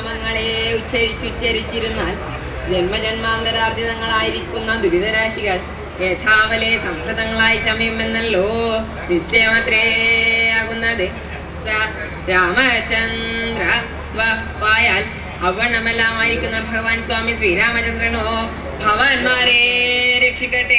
നാമങ്ങളെ ഉച്ചരിച്ചുച്ചരിച്ചിരുന്നാൽ ജന്മജന്മാന്തരാർജിതങ്ങളായിരിക്കുന്ന ദുരിതരാശികൾ യഥാവലെ സംഹൃതങ്ങളായി ശമിയുമെന്നല്ലോ നിശ്ചയമത്രേ ആകുന്നത് സ രാമചന്ദ്ര വ- വായാൽ അവണ്ണമെല്ലാമായിരിക്കുന്ന ഭഗവാൻ സ്വാമി ശ്രീരാമചന്ദ്രനോ ഭവാന്മാരെ രക്ഷിക്കട്ടെ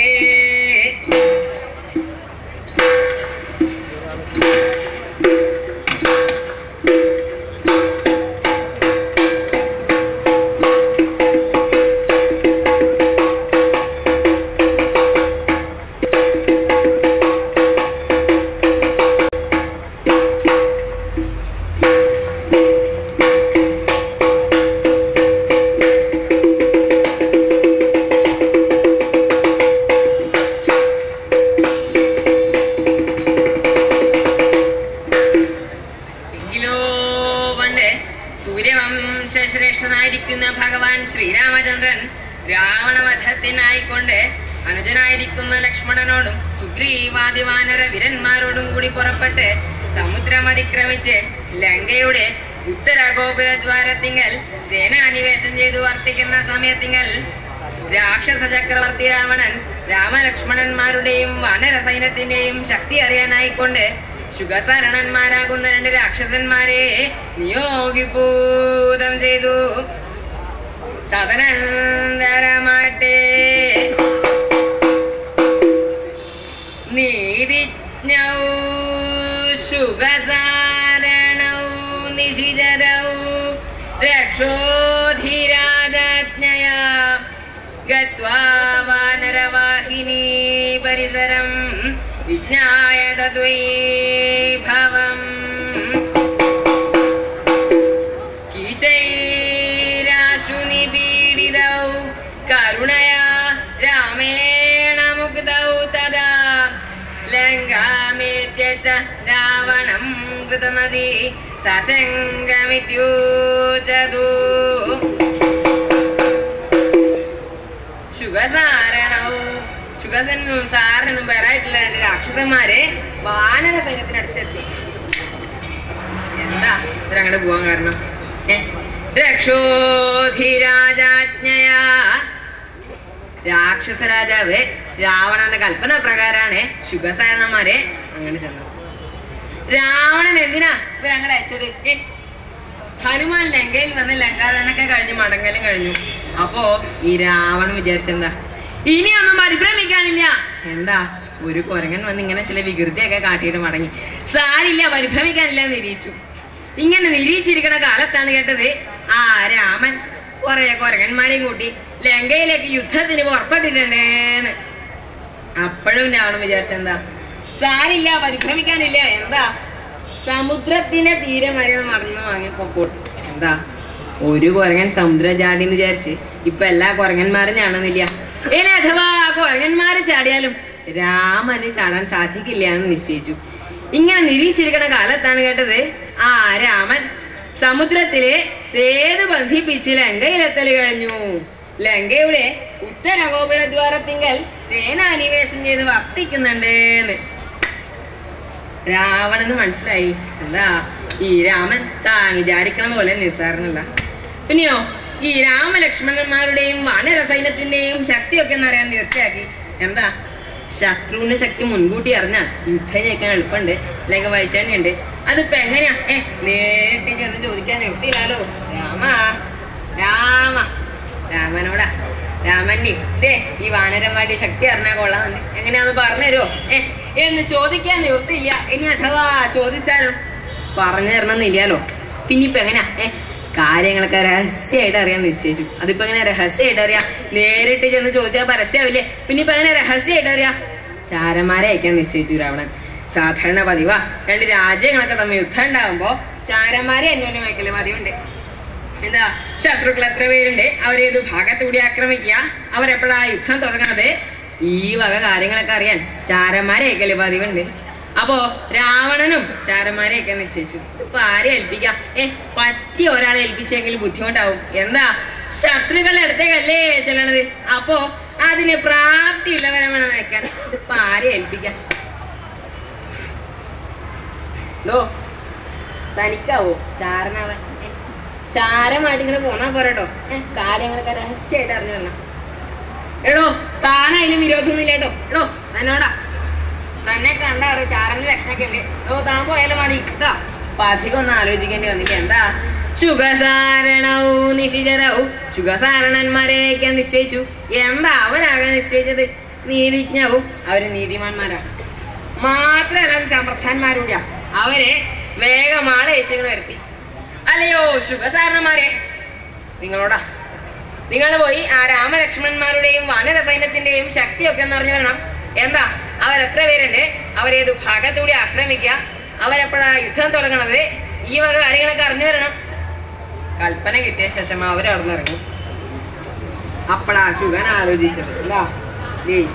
എങ്കിലോ പണ്ട് സൂര്യവംശശ്രേഷ്ഠനായിരിക്കുന്ന ഭഗവാൻ ശ്രീരാമചന്ദ്രൻ രാവണവധത്തിനായിക്കൊണ്ട് അനുജനായിരിക്കുന്ന ലക്ഷ്മണനോടും സുഗ്രീവാദി വാനര വീരന്മാരോടും കൂടി പുറപ്പെട്ട് സമുദ്രം അതിക്രമിച്ച് ലങ്കയുടെ ഉത്തര ഗോപുരദ്വാരത്തിങ്കൽ സേനാനിവേശം ചെയ്തു വർത്തിക്കുന്ന സമയത്തിങ്കൽ രാക്ഷസ ചക്രവർത്തി രാവണൻ രാമലക്ഷ്മണന്മാരുടെയും വാനര സൈന്യത്തിന്റെയും ശക്തി അറിയാനായിക്കൊണ്ട് ശുഗസരണന്മാരാകുന്ന രണ്ട് രാക്ഷസന്മാരെ നിയോഗിഭൂതം ചെയ്തു തദനന്തരമാട്ടെ നീതിജ്ഞൗ ശുഗസാരണൗ നിശിചരൗ രക്ഷോധിരാജജ്ഞയാ ഗത്വാ വാനരവാഹിനി പരിസരം വിജ്ഞായ തദ്വൈഭവം കിശൈരാശു നിപീഡിതൗ കരുണയാ രാമേണ മുഗ്ധൗ തദാ ലങ്കാമേത്യ ച രാവണം കൃതനദി സശങ്കമിത്യൂചതു ശുഗസാരണവും ശുഗസനും സാരനും പേരായിട്ടുള്ള രണ്ട് രാക്ഷസന്മാരെ വാനര സൈന്യത്തിനടുത്തെത്തി എന്താ ഇവരങ്ങോട്ട് പോവാൻ കാരണം ഏ? രക്ഷോധിരാജാജ്ഞയാ രാക്ഷസ രാജാവ് രാവണന്റെ കൽപ്പന പ്രകാരാണ് ശുഗസാരണന്മാരെ അങ്ങനെ ചെന്നത് രാവണൻ എന്തിനാ ഇവരങ്ങടെ അയച്ചത് ഏ? ഹനുമാൻ ലങ്കയിൽ വന്ന് ലങ്കാദാനൊക്കെ കഴിഞ്ഞ് മടങ്ങലും കഴിഞ്ഞു അപ്പോ ഈ രാവണൻ വിചാരിച്ചെന്താ ഇനിയൊന്നും പരിഭ്രമിക്കാനില്ല എന്താ ഒരു കുരങ്ങൻ വന്ന് ഇങ്ങനെ ചില വികൃതിയൊക്കെ കാട്ടിയിട്ട് മടങ്ങി സാരില്ല പരിഭ്രമിക്കാനില്ല എന്ന് നിരീച്ചു ഇങ്ങനെ നിരീച്ചിരിക്കണ കാലത്താണ് കേട്ടത് ആ രാമൻ കുറെ കുരങ്ങന്മാരെയും കൂട്ടി ലങ്കയിലേക്ക് യുദ്ധത്തിന് പുറപ്പെട്ടിട്ടുണ്ടേന്ന് അപ്പോഴും രാവണൻ വിചാരിച്ചെന്താ സാരില്ല പരിഭ്രമിക്കാനില്ല എന്താ സമുദ്രത്തിന്റെ തീരം വരെ നടന്നു വാങ്ങി പൊക്കോട്ട് എന്താ ഒരു കുരങ്ങൻ സമുദ്രം ചാടി എന്ന് വിചാരിച്ച് ഇപ്പൊ എല്ലാ കുരങ്ങന്മാരും ചാടുന്നില്ല ഇനി അഥവാ ആ കുരങ്ങന്മാര് ചാടിയാലും രാമന് ചാടാൻ സാധിക്കില്ല എന്ന് നിശ്ചയിച്ചു ഇങ്ങനെ നിരീക്ഷിച്ചിരിക്കണ കാലത്താണ് കേട്ടത് ആ രാമൻ സമുദ്രത്തിലെ സേതു ബന്ധിപ്പിച്ച് ലങ്കയിലെത്തൽ കഴിഞ്ഞു ലങ്കയുടെ ഉത്തര ഗോപുരദ്വാരത്തിങ്കൽ സേനാനിവേശം ചെയ്ത് വർത്തിക്കുന്നുണ്ട് രാവണന് മനസ്സിലായി എന്താ ഈ രാമൻ താൻ വിചാരിക്കണ പോലെ നിസ്സാരനല്ല പിന്നെയോ ഈ രാമലക്ഷ്മണന്മാരുടെയും വാനര സൈന്യത്തിന്റെയും ശക്തിയൊക്കെ എന്നറിയാൻ തീർച്ചയാക്കി എന്താ ശത്രുവിന്റെ ശക്തി മുൻകൂട്ടി അറിഞ്ഞാൽ യുദ്ധം ജയിക്കാൻ എളുപ്പമുണ്ട് അല്ലെങ്കിൽ വൈശാണ്യുണ്ട് അതിപ്പോ എങ്ങനെയാ ഏ നേരിട്ട് ചെന്ന് ചോദിക്കാൻ നിർത്തിയില്ലാലോ രാമ രാമ രാമനോടാ രാമന്റെ ദേ ഈ വാനരന്മാരുടെ ശക്തി അറിഞ്ഞാൽ കൊള്ളാമെന്ന് എങ്ങനെയാന്ന് പറഞ്ഞുതരുമോ ഏ എന്ന് ചോദിക്കാൻ നിവൃത്തിയില്ല ഇനി അഥവാ ചോദിച്ചാലും പറഞ്ഞു തരണമെന്നില്ലാലോ പിന്നിപ്പോ എങ്ങനെയാ ഏ കാര്യങ്ങളൊക്കെ രഹസ്യമായിട്ട് അറിയാൻ നിശ്ചയിച്ചു അതിപ്പോ എങ്ങനെ രഹസ്യമായിട്ട് അറിയാം നേരിട്ട് ചെന്ന് ചോദിച്ചാൽ പരസ്യമാവില്ലേ പിന്നിപ്പോ എങ്ങനെ രഹസ്യമായിട്ട് അറിയാം ചാരന്മാരെ അയക്കാൻ നിശ്ചയിച്ചു രാവണൻ സാധാരണ പതിവാ രണ്ട് രാജ്യങ്ങളൊക്കെ തമ്മിൽ യുദ്ധം ഉണ്ടാകുമ്പോ ചാരന്മാരെ അന്യോന്യം അയക്കല് പതിവുണ്ട് എന്താ ശത്രുക്കൾ എത്ര പേരുണ്ട് അവരേതു ഭാഗത്തൂടി ആക്രമിക്കുക അവരെപ്പോഴാ യുദ്ധം തുടങ്ങണത് ഈ വക കാര്യങ്ങളൊക്കെ അറിയാൻ ചാരന്മാരെ അയക്കല് പതിവുണ്ട് അപ്പോ രാവണനും ചാരന്മാരെ അയക്കാൻ നിശ്ചയിച്ചു ഇപ്പൊ ആരെ ഏൽപ്പിക്കാം ഏ പറ്റിയ ഒരാളെ ഏൽപ്പിച്ചെങ്കിൽ ബുദ്ധിമുട്ടാവും എന്താ ശത്രുക്കളുടെ അടുത്തേക്കല്ലേ ചെല്ലണത് അപ്പോ അതിന് പ്രാപ്തിയുള്ളവരെ വേണം അയക്കാൻ ഇപ്പൊ ആരെ ഏൽപ്പിക്കാം ലോ തനിക്കാവോ ചാരനാവൻ ഏ? ചാരമായിട്ട് ഇങ്ങനെ പോന്നാ പോരാട്ടോ ഏ, കാര്യങ്ങളൊക്കെ രഹസ്യമായിട്ട് അറിഞ്ഞു തരണം എടോ താനായാലും വിരോധമൊന്നുമില്ല കേട്ടോ എടോ തന്നോടാ തന്നെ കണ്ടാറോ ചാരന്റെ ലക്ഷണമൊക്കെ ഉണ്ട് ഓ താൻ പോയാലും മതി കേട്ടോ അപ്പൊ അധികം ഒന്നും ആലോചിക്കേണ്ടി വന്നില്ല എന്താ ശുഖസാരണവും നിശിചരവും ശുഖസാരണന്മാരെയൊക്കെ നിശ്ചയിച്ചു എന്താ അവരാകാൻ നിശ്ചയിച്ചത് നീതിജ്ഞവും അവര് നീതിമാന്മാരാണ് മാത്രമല്ല സമർത്ഥന്മാരൂടിയാ അവരെ വേഗം ആളെ അയച്ചിങ്ങനെ വരുത്തി അല്ലയോ ശുഖസാരണന്മാരെ നിങ്ങളോടാ നിങ്ങൾ പോയി ആ രാമലക്ഷ്മണന്മാരുടെയും വാനര സൈന്യത്തിന്റെയും ശക്തിയൊക്കെ എന്ന് അറിഞ്ഞു വരണം എന്താ അവരെത്ര പേരുണ്ട് അവരേത് ഭാഗത്തൂടി ആക്രമിക്കുക അവരെപ്പോഴാ യുദ്ധം തുടങ്ങണത് ഈ വക കാര്യങ്ങളൊക്കെ അറിഞ്ഞു വരണം കൽപ്പന കിട്ടിയ ശേഷം അവരവിടുന്ന് ഇറങ്ങി അപ്പളാ ശുഗൻ ആലോചിച്ചത് എന്താ ഏയ്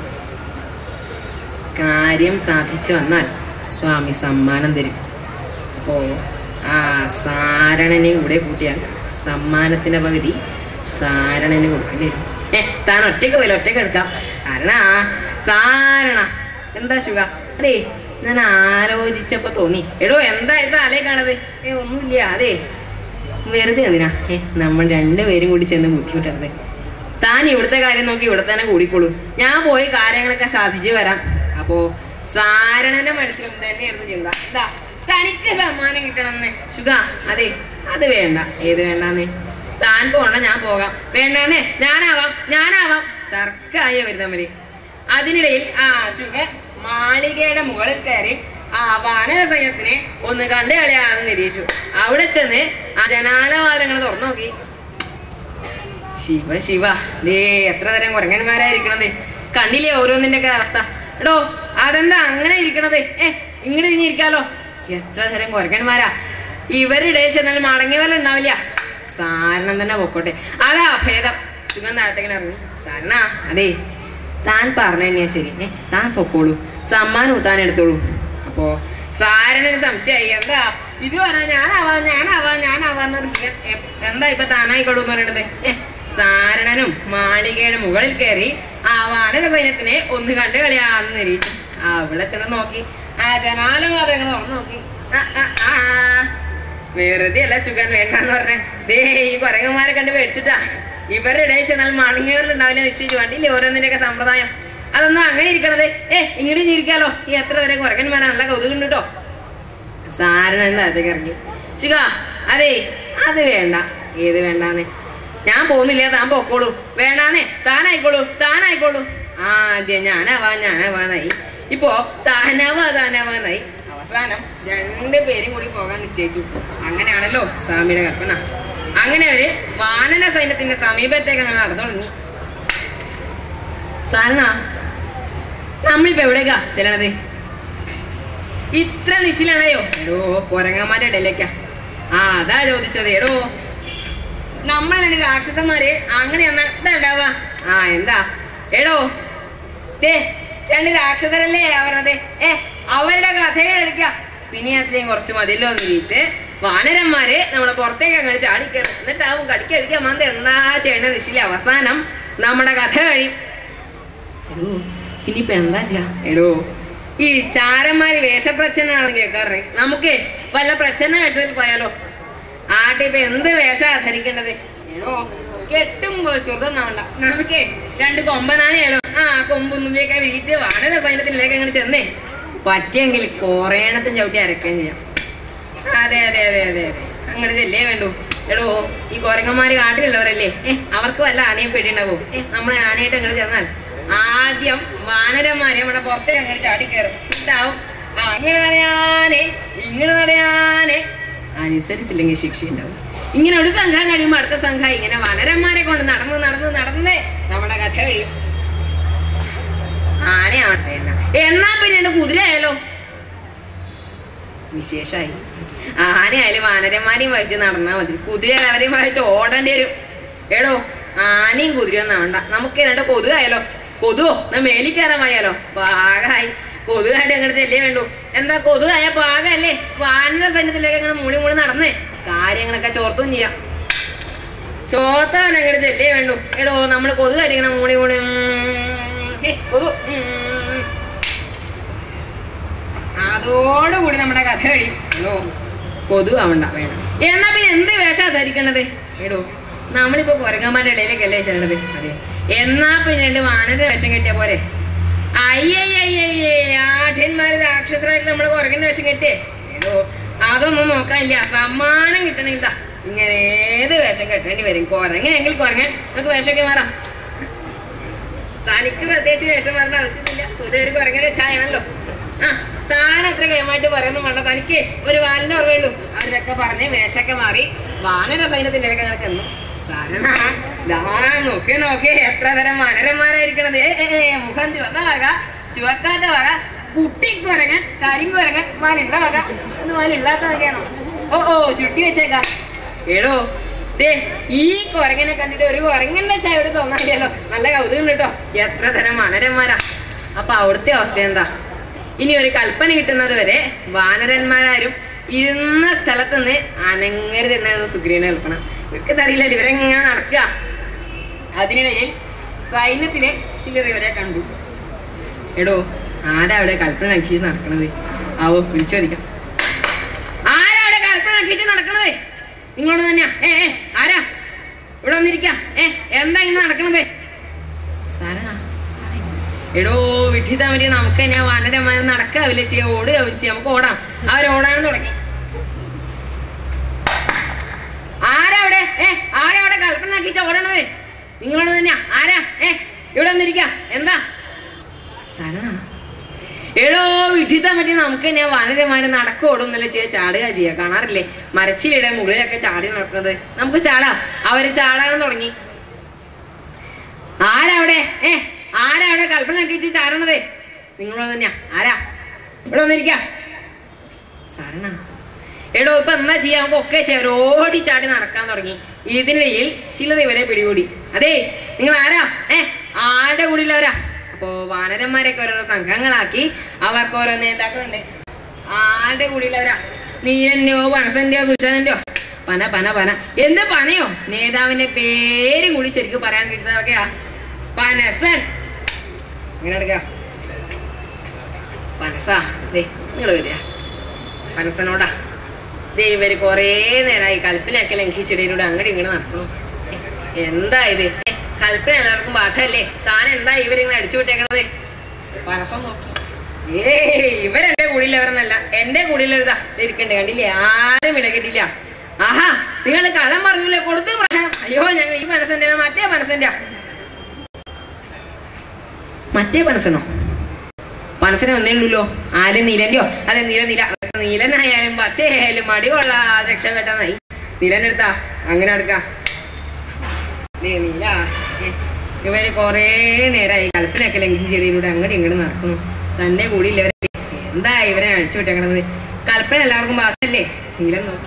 കാര്യം സാധിച്ചു വന്നാൽ സ്വാമി സമ്മാനം തരും അപ്പോ ആ സാരണനെയും കൂടെ കൂട്ടിയാൽ സമ്മാനത്തിന്റെ പകുതി സാരണന് കൊടുക്കേണ്ടി വരും ഏ താൻ ഒറ്റയ്ക്ക് പോയില്ല ഒറ്റയ്ക്ക് എടുക്കാം സാരണ സാരണ എന്താ ശുഗ അതെ ഞാൻ ആലോചിച്ചപ്പോ തോന്നി എടോ എന്താ ഇത്ര അലേ കാണത് ഏ ഒന്നുമില്ല അതെ വെറുതെ എന്തിനാ ഏ നമ്മൾ രണ്ടുപേരും കൂടി ചെന്ന് ബുദ്ധിമുട്ടരുത് താൻ ഇവിടുത്തെ കാര്യം നോക്കി ഇവിടെ തന്നെ കൂടിക്കോളൂ ഞാൻ പോയി കാര്യങ്ങളൊക്കെ സാധിച്ചു വരാം അപ്പോ സാരണന്റെ മത്സരം തന്നെയായിരുന്നു ചിന്ത ഇതാ തനിക്ക് സമ്മാനം കിട്ടണമെന്ന് സുഖ അതെ അത് വേണ്ട ഏത് വേണ്ടാന്ന് താൻ പോണ്ട ഞാൻ പോകാം വേണ്ടാന്നേ ഞാനാവാം ഞാനാവാം തർക്കായി അവർ തമ്മില് അതിനിടയിൽ ആ ശുഗൻ മാളികയുടെ മുകളിൽ കയറി ആ വാനര സൈന്യത്തിനെ ഒന്ന് കണ്ടു കളയാന്ന് നിരീക്ഷിച്ചു അവിടെ ചെന്ന് ആ ജനാലവാലങ്ങൾ തുറന്നു നോക്കി ശിവ ശിവ ദേ എത്ര തരം കുരങ്ങന്മാരായിരിക്കണത് കണ്ണിലെ ഓരോന്നിന്റെ ഒക്കെ അവസ്ഥ എടോ അതെന്താ അങ്ങനെ ഇരിക്കണത് ഏ ഇങ്ങോട്ട് തിരിഞ്ഞിരിക്കാലോ എത്ര തരം കുരങ്ങന്മാരാ ഇവരുടെ ചെന്നാൽ മടങ്ങിയവരെ ഉണ്ടാവില്ല സാരണം തന്നെ പൊക്കോട്ടെ അതാ ഭേദം സുഖം താഴത്തേക്കിന് ഇറങ്ങി സാരണ അതെ താൻ പറഞ്ഞു തന്നെയാ ശരി ഏ താൻ പൊക്കോളൂ സമ്മാനവും താൻ എടുത്തോളൂ അപ്പോ സാരണന് സംശയമായി എന്താ ഇത് പറഞ്ഞാ ഞാനാവാ ഞാനാവാ ഞാനാവാന്നൊരു സുഖം എ- എന്താ ഇപ്പൊ താനായിക്കോളൂ എന്ന് പറയണത് ഏ സാരണനും മാളികയുടെ മുകളിൽ കയറി ആ വാനര സൈന്യത്തിനെ ഒന്ന് കണ്ടു കളിയാന്ന് നിരീക്ഷിച്ചു അവിടെ ചെന്ന് നോക്കി ആ ജനാലവാദങ്ങൾ തുറന്നു നോക്കി ആ, ആ, ആ. വെറുതെ അല്ല സുഖൻ വേണ്ടെന്ന് പറഞ്ഞ ദേ ഈ കുരങ്ങന്മാരെ കണ്ട് പേടിച്ചിട്ടാ ഇവരുടെ ഇടയിൽ ചെന്നാൽ മടങ്ങിയവരിലുണ്ടാവില്ല നിശ്ചയിച്ചു കണ്ടില്ലേ ഓരോന്നിന്റെയൊക്കെ സമ്പ്രദായം അതൊന്നും അങ്ങനെ ഇരിക്കണത് ഏ ഇങ്ങോട്ട് ഇരിക്കാലോ ഈ എത്ര തരം കുരങ്ങന്മാരാണല്ലോ കൗതുകം കേട്ടോ സാരൻ താഴത്തേക്ക് ഇറങ്ങി ശിഖ അതെ അത് വേണ്ട ഏത് വേണ്ടാന്ന് ഞാൻ പോകുന്നില്ല താൻ പൊക്കോളൂ വേണ്ടാന്നേ താനായിക്കോളൂ താനായിക്കോളൂ ആദ്യം ഞാനാവാ ഞാനാവാന്നായി ഇപ്പോ താനാവാ താനാവാന്നായി അവസാനം രണ്ടു പേരും കൂടി പോകാൻ നിശ്ചയിച്ചു അങ്ങനെയാണല്ലോ സ്വാമിയുടെ കൽപ്പന അങ്ങനെ അവര് വാനര സൈന്യത്തിന്റെ സമീപത്തേക്ക് അങ്ങനെ നടന്നു തുടങ്ങി സാരണ നമ്മളിപ്പോ എവിടേക്കാ ചെല്ലണത് ഇത്ര നിശ്ചലാണയോ എടോ കൊരങ്ങന്മാരുടെ ഇടയിലേക്കാ ആ അതാ ചോദിച്ചത് എടോ നമ്മൾ രണ്ട് രാക്ഷസന്മാര് അങ്ങനെ എന്നാ എന്താ ഉണ്ടാവുക ആ എന്താ എടോ ദേ രണ്ട് രാക്ഷസരല്ലേ പറഞ്ഞത് ഏ അവരുടെ കഥകൾ എടുക്ക പിന്നെ അത്രയും കുറച്ച് മതിയല്ലോ എന്ന് ചോദിച്ച് വാനരന്മാര് നമ്മളെ പുറത്തേക്ക് അങ്ങനെ ചാടിക്കയറും എന്നിട്ടാവും കടിക്കടിക്കാൻ മന്ത് എന്താ ചെയ്യേണ്ട നിശ്ചയില്ല അവസാനം നമ്മുടെ കഥ കഴിയും എടോ ഇനിയിപ്പൊ എന്താ ചെയ്യാ എടോ ഈ ചാരന്മാര് വേഷപ്രച്ഛനാണെന്ന് കേൾക്കാറേ നമുക്ക് വല്ല പ്രച്ഛന്ന വേഷത്തിൽ പോയാലോ ആട്ടെ ഇപ്പൊ എന്ത് വേഷ ധരിക്കേണ്ടത് എടോ കെട്ടുമ്പോ ചെറുതൊന്നാവണ്ട നമുക്ക് രണ്ട് കൊമ്പനാനയാലോ ആ കൊമ്പൊന്നുമൊക്കെ വിരിച്ച് വാനര സൈന്യത്തിലേക്ക് അങ്ങനെ ചെന്നേ പറ്റിയെങ്കിൽ കൊറേണത്തും ചവിട്ടി അരക്കുകയും ചെയ്യാം അതെ അതെ അതെ അതെ അതെ അങ്ങോട്ട് ചെല്ലേ വേണ്ടു എടോ ഈ കോരങ്ങന്മാര് കാട്ടിലുള്ളവരല്ലേ ഏ അവർക്ക് വല്ല ആനയെ പേടിയുണ്ടാവോ ഏ നമ്മളെ ആനയായിട്ട് അങ്ങോട്ട് ചെന്നാൽ ആദ്യം വാനരന്മാരെ നമ്മുടെ പുറത്തേക്ക് അങ്ങോട്ട് ചാടിക്കയറും ഉണ്ടാവും ആ ഇങ്ങനെ നടയാനേ ഇങ്ങനെ നടയാനേ അനുസരിച്ചില്ലെങ്കിൽ ശിക്ഷ ഉണ്ടാവും ഇങ്ങനെ ഒരു സംഘം കഴിയുമ്പോ അടുത്ത സംഘം ഇങ്ങനെ വനരന്മാരെ കൊണ്ട് നടന്ന് നടന്ന് നടന്ന് നമ്മുടെ കഥ കഴിയും ആനയാവട്ടെ എന്നാ എന്നാ പിന്നെ എന്റെ കുതിരയായാലോ വിശേഷായി ആനയായാലും വാനരന്മാരെയും വഹിച്ച് നടന്നാ മതി കുതിര അവരെയും വഹിച്ച് ഓടേണ്ടി വരും എടോ ആനയും കുതിരയൊന്നും വേണ്ട നമുക്ക് രണ്ട് കൊതുകായാലോ കൊതുവോ എന്നാ മേലിൽ കയറാൻ വയ്യാലോ പാകായി കൊതുകായിട്ട് അങ്ങോട്ട് ചെല്ലേ വേണ്ടു എന്താ കൊതുകായ പാകല്ലേ വാനര സൈന്യത്തിലേക്ക് അങ്ങനെ മൂടി മൂടി നടന്നേ കാര്യങ്ങളൊക്കെ ചോർത്തും ചെയ്യാം ചോർത്താൻ അങ്ങോട്ട് ചെല്ലേ വേണ്ടു എടോ നമ്മള് കൊതുകടിക്കണം മൂടി മൂടി ഉം. ഹേ, കൊതു ഉം. അതോടുകൂടി നമ്മുടെ കഥ കഴിയും ഹലോ കൊതു ആവണ്ട വേണം എന്നാ പിന്നെ എന്ത് വേഷാ ധരിക്കണത് എടോ നമ്മളിപ്പോ കുരങ്ങന്മാരുടെ ഇടയിലേക്കല്ലേ ചെല്ലണത് അതെ എന്നാ പിന്നെ രണ്ട് വാനര വേഷം കെട്ടിയ പോരെ അയ്യയ്യയ്യേ ആഠ്യന്മാര് രാക്ഷസരായിട്ട് നമ്മള് കുരങ്ങന്റെ വേഷം കെട്ടിയേ എടോ അതൊന്നും നോക്കാനില്ല സമ്മാനം കിട്ടണില്ല ഇങ്ങനെ ഏത് വേഷം കെട്ടേണ്ടി വരും കുരങ്ങനെങ്കിൽ കുരങ്ങൻ നമുക്ക് വേഷമൊക്കെ മാറാം തനിക്ക് പ്രത്യേകിച്ച് വേഷം വരേണ്ട ആവശ്യമില്ല സുധേര് കുരങ്ങനെ വെച്ചായാണല്ലോ ആ താൻ അത്ര കൈമായിട്ട് പറയുന്നു വേണ്ട തനിക്ക് ഒരു വാലിന്റെ ഓർമ്മയുള്ളൂ അവരൊക്കെ പറഞ്ഞ് വേഷമൊക്കെ മാറി വാനര സൈന്യത്തിന്റെ ഇടയ്ക്ക് അങ്ങനെ ചെന്നു സാരണ ദാ നോക്കി നോക്കി എത്ര തരം വാനരന്മാരായിരിക്കണത് ഏ, ഏ, ഏ, മുഖം ചുവന്ന വക ചുവക്കാത്ത വക കുട്ടിക്കുരങ്ങൻ കരിങ്കുരങ്ങൻ വാലുള്ള വക ഒന്ന് വാലില്ലാത്ത വകയാണോ ഓ ഓ ചുട്ടി വെച്ചേക്കാം എടോ ദേ ഈ കുരങ്ങനെ കണ്ടിട്ട് ഒരു കുരങ്ങന്റെ ചായയോട് തോന്നാറില്ലല്ലോ നല്ല കൗതുകം കേട്ടോ എത്ര തരം വാനരന്മാരാ അപ്പൊ അവിടുത്തെ അവസ്ഥ എന്താ ഇനി ഒരു കൽപ്പന കിട്ടുന്നത് വരെ വാനരന്മാരാരും ഇരുന്ന സ്ഥലത്ത് നിന്ന് അനങ്ങരുത് എന്നായിരുന്നു സുഗ്രീവനെ കൽപ്പന ഇവർക്ക് അറിയില്ലല്ലോ ഇവരെങ്ങനെ നടക്കുക അതിനിടയിൽ സൈന്യത്തിലെ ചിലർ ഇവരെ കണ്ടു എടോ ആരാ അവിടെ കൽപ്പന ലംഘിച്ച് നടക്കണത് ആവോ വിളിച്ചോദിക്കാം ആരാ അവിടെ കൽപ്പന ലംഘിച്ച് നടക്കണത് നിങ്ങളോട് തന്നെയാ ഏ ഏ ആരാ ഇവിടെ വന്നിരിക്കാം ഏ എന്താ ഇന്ന് നടക്കണത് സാരണ എടോ വിട്ടിതാ മതി നമുക്ക് തന്നെ വാനരന്മാർ നടക്കാവില്ല ചെയ്യാം ഓടുകയാവും ചെയ്യാം നമുക്ക് ഓടാം അവരോടാനും തുടങ്ങി ആരാ അവിടെ ഏ ആരാ അവിടെ കൽപ്പന ലംഘിച്ച ഓടണത് നിങ്ങളോട് തന്നെയാ ആരാ ഏ ഇവിടെ വന്നിരിക്കാം എന്താ സാരണ എടോ വിട്ടിത്താൻ പറ്റി നമുക്ക് തന്നെ വാനരന്മാര് നടക്ക ഓടുന്നല്ലേ ചെയ്യാ ചാടുക ചെയ്യാ കാണാറില്ലേ മരച്ചിലിടെ മുകളിലൊക്കെ ചാടി നടക്കുന്നത് നമുക്ക് ചാടാം അവര് ചാടാൻ തുടങ്ങി ആരാ അവിടെ ഏ ആരാ അവിടെ കൽപ്പന ലംഘിച്ച് ചാടണത് നിങ്ങളോട് തന്നെയാ ആരാ ഇവിടെ വന്നിരിക്ക സരണ എടോ ഇപ്പൊ എന്താ ചെയ്യാ നമുക്ക് ഒക്കെ ചെയ്യാം ഓടി ചാടി നടക്കാൻ തുടങ്ങി ഇതിനിടയിൽ ചിലർ ഇവരെ പിടികൂടി അതെ നിങ്ങൾ ആരാ ഏ ആരുടെ കൂടിയുള്ളവരാ അപ്പോ വാനരന്മാരൊക്കെ ഓരോരോ സംഘങ്ങളാക്കി അവർക്ക് ഓരോ നേതാക്കളുണ്ട് ആരുടെ കൂടിയുള്ളവരാ നീരന്റെയോ പണസന്റെയോ സുശാനന്റെയോ പന പന പന എന്ത് പനയോ നേതാവിന്റെ പേര് കൂടി ശരിക്കും പറയാൻ കിട്ടുന്നതൊക്കെയാ പനസൻ ഇങ്ങനെ എടുക്ക പനസാ ദേ നിങ്ങൾ വരിക പനസനോടാ ദേ ഇവര് കൊറേ നേരമായി കൽപ്പനയൊക്കെ ലംഘിച്ചിടയിലൂടെ അങ്ങോട്ട് ഇങ്ങോട്ട് നടക്കണു ഏ, എന്താ ഇത് ഏ, കൽപ്പന എല്ലാവർക്കും ബാധല്ലേ താൻ എന്താ ഇവരിങ്ങനെ അടിച്ചു വിട്ടേക്കണത് പനസം നോക്കി ഏ ഇവരെന്റെ കൂടിയില്ലവരെന്നല്ല എന്റെ കൂടിയില്ലവരുതാ ഇരിക്കണ്ടേ കണ്ടില്ലേ ആരും വിലകിട്ടില്ല ആഹാ നിങ്ങൾ കള്ളം പറഞ്ഞില്ലേ കൊടുത്തു പ്രഹരം അയ്യോ ഞങ്ങൾ ഈ പനസന്റെ മറ്റേ പനസന്റെ മറ്റേ പനസനോ പനസനെ വന്നേ ഉള്ളൂല്ലോ ആര് നീലന്റെയോ അതെ നീല നീല നീലനായാലും പച്ചയായാലും മടി കൊള്ളാതെ രക്ഷപ്പെട്ടാന്നായി നീലന്റെ അടുത്താ അങ്ങനെ എടുക്കാം ദേ നീല ഏ, ഇവര് കൊറേ നേരമായി കൽപ്പനയൊക്കെ ലംഘിച്ചെടിയിലൂടെ അങ്ങോട്ട് ഇങ്ങോട്ട് നടക്കുന്നു തന്റെ കൂടി ഇല്ലവരെ എന്താ ഇവരെ അഴിച്ചു വിട്ടേക്കണത് കൽപ്പന എല്ലാവർക്കും ബാധല്ലേ നീലം നോക്കി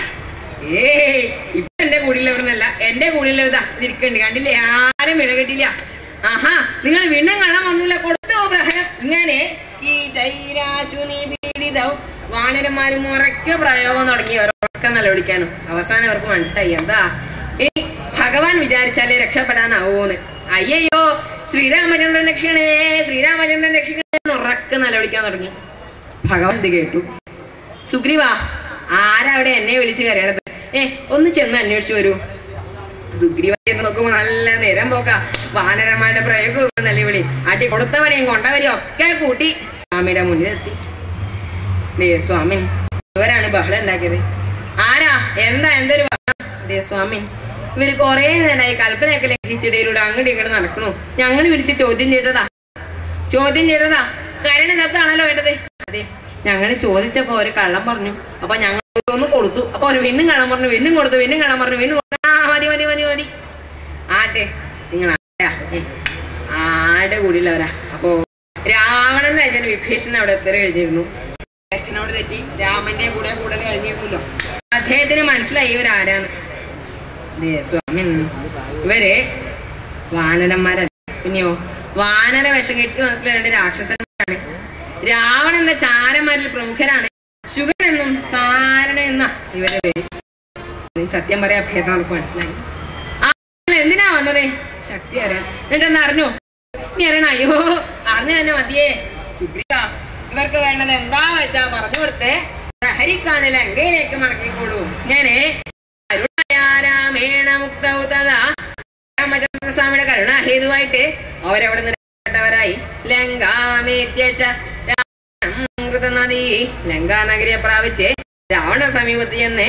ഏയ് ഇപ്പൊ എന്റെ കൂടിയുള്ളവരെന്നല്ല എന്റെ കൂടിയുള്ളവരുതാ ഇരിക്കണ്ട് കണ്ടില്ലേ ആരും വിളകെട്ടില്ല ആഹാ നിങ്ങൾ വീണ്ടും കാണാൻ വന്നില്ല കൊടുത്തോ പ്രഹരം ഇങ്ങനെ ഈ ശൈരാശുനി പീഡിതവും വാനരന്മാരും ഉറക്കെ പ്രയോഗം തുടങ്ങി ഉറക്കെ നിലവിളിക്കാനും അവസാനം അവർക്ക് മനസ്സിലായി എന്താ ഇനി ഭഗവാൻ വിചാരിച്ചാലേ രക്ഷപ്പെടാനാവൂന്ന് അയ്യയ്യോ ശ്രീരാമചന്ദ്രൻ രക്ഷിക്കണേ ശ്രീരാമചന്ദ്രൻ രക്ഷിക്കണേ എന്ന് ഉറക്കെ നിലവിളിക്കാൻ തുടങ്ങി ഭഗവാൻ ഇത് കേട്ടു സുഗ്രീവ ആരവിടെ എന്നെ വിളിച്ച് കരയണത് ഏ ഒന്ന് ചെന്ന് അന്വേഷിച്ചു വരൂ സുഗ്രീവ ചെന്ന് നോക്കുമ്പോ നല്ല നേരം പോക്ക വാനരന്മാരുടെ പ്രയോഗവും നിലവിളി അടി കൊടുത്തവനെയും കൊണ്ടവരെയും ഒക്കെ കൂട്ടി സ്വാമിയുടെ മുന്നിലെത്തി ദേ സ്വാമിൻ ഇവരാണ് ബഹളം ഉണ്ടാക്കിയത് ആരാ എന്താ എന്തൊരു ബഹളം ദേ സ്വാമിൻ ഇവര് കൊറേ നേരമായി കൽപ്പനയൊക്കെ ലംഘിച്ചിടയിലൂടെ അങ്ങോട്ട് ഇങ്ങോട്ട് നടക്കണു ഞങ്ങൾ വിളിച്ച് ചോദ്യം ചെയ്തതാ ചോദ്യം ചെയ്തതാ കരണ ശബ്ദമാണല്ലോ വേണ്ടത് അതെ ഞങ്ങൾ ചോദിച്ചപ്പോ ഒരു കള്ളം പറഞ്ഞു അപ്പൊ ഞങ്ങൾ ഒന്ന് കൊടുത്തു അപ്പൊ ഒരു വീണ്ടും കള്ളം പറഞ്ഞു വീണ്ടും കൊടുത്തു വീണ്ടും കള്ളം പറഞ്ഞു വീണ്ടും കൊടുത്തു. ആ മതി മതി മതി മതി ആട്ടെ നിങ്ങൾ ആരാ ഏ, ആരുടെ കൂടിയുള്ളവരാ അപ്പോ രാവണൻ രാജൻ വിഭീഷണൻ അവിടെ എത്ര കഴിഞ്ഞിരുന്നു വിഭീഷണനോട് തെറ്റി രാമന്റെ കൂടെ കൂടെ കഴിഞ്ഞിരുന്നല്ലോ അദ്ദേഹത്തിന് മനസ്സിലായി ഇവരാരാന്ന് ദേ സ്വാമിൻ ഇവര് വാനരന്മാരല്ല പിന്നെയോ വാനര വിഷം കെട്ടി വന്നിട്ടുള്ള രണ്ട് രാക്ഷസന്മാരാണ് രാവണൻ എന്ന ചാരന്മാരിൽ പ്രമുഖരാണ് ശുഗൻ എന്നും സാരണ എന്ന ഇവരുടെ പേര് ഇതിന് സത്യം പറയാ ഭേദം നമുക്ക് മനസ്സിലായി ആ നിങ്ങൾ എന്തിനാ വന്നത് ശക്തി അറിയാൻ എന്നിട്ടൊന്ന് അറിഞ്ഞോ നീ അറിയണ അയ്യോ അറിഞ്ഞു തന്നെ മതിയേ സുഗ്രീവ ഇവർക്ക് വേണ്ടത് എന്താ വെച്ചാ പറഞ്ഞു കൊടുത്തേ ഹരിക്കാണ് ലങ്കയിലേക്ക് മടക്കിക്കൊള്ളൂ ഞാന് രാമേണ മുക്തൗ തഥാ രാമചന്ദ്രസ്വാമിയുടെ കരുണാഹേതുവായിട്ട് അവരവിടെ നിന്ന് രക്ഷപ്പെട്ടവരായി ലങ്കാമേത്യച്ച നദി ലങ്കാ നഗരിയെ പ്രാപിച്ച് രാവണ സമീപത്ത് ചെന്ന്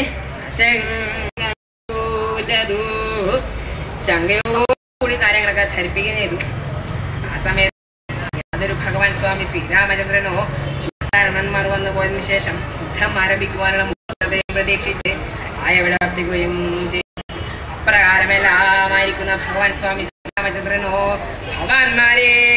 ശങ്കോചതു. ശങ്കയോടുകൂടി കാര്യങ്ങളൊക്കെ ധരിപ്പിക്കുകയും ചെയ്തു ആ സമയത്ത് അതൊരു ഭഗവാൻ സ്വാമി ശ്രീരാമചന്ദ്രനോ ശരണന്മാർ വന്നു പോയതിനു ശേഷം യുദ്ധം ആരംഭിക്കുവാനുള്ള മുഹൂർത്തത്തെയും പ്രതീക്ഷിച്ച് ആയവിടെ വർദ്ധിക്കുകയും ചെയ്തു അപ്രകാരമെല്ലാമായിരിക്കുന്ന ഭഗവാൻ സ്വാമി ശ്രീരാമചന്ദ്രനോ ഭഗവാന്മാരെ